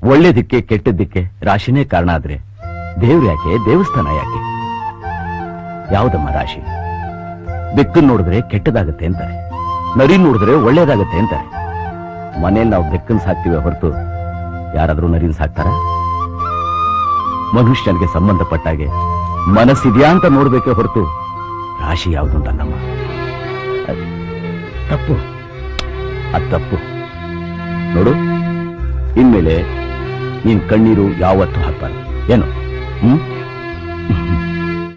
ಒಳ್ಳೇದಕ್ಕೆ ಕೆಟ್ಟದ್ದಕ್ಕೆ ರಾಶಿನೇ ಕಾರಣ ಆದ್ರೆ ದೇವ್ರು ಯಾಕೆ ದೇವಸ್ಥಾನ ಯಾಕೆ ಯಾವ್ದಮ್ಮ ರಾಶಿ ಬೆಕ್ಕನ್ ನೋಡಿದ್ರೆ ಕೆಟ್ಟದಾಗತ್ತೆ ಅಂತಾರೆ ನರಿ ನೋಡಿದ್ರೆ ಒಳ್ಳೇದಾಗತ್ತೆ ಅಂತಾರೆ ಮನೇಲಿ ನಾವು ಬೆಕ್ಕನ್ ಸಾಕ್ತಿವಿ ಹೊರತು ಯಾರಾದ್ರೂ ನರಿನ ಸಾಕ್ತಾರ ಮನುಷ್ಯನಿಗೆ ಸಂಬಂಧಪಟ್ಟಾಗೆ ಮನಸ್ಸಿದ್ಯಾ ಅಂತ ನೋಡ್ಬೇಕೆ ಹೊರತು ರಾಶಿ ಯಾವುದು ಅಂತಲ್ಲಮ್ಮ ಅದ್ ತಪ್ಪು ಅದ್ ತಪ್ಪು ನೋಡು ಇನ್ಮೇಲೆ ನೀನ್ ಕಣ್ಣೀರು ಯಾವತ್ತೂ ಹಾಕ್ಬಾರ್ದು ಏನು ಹ್ಮ್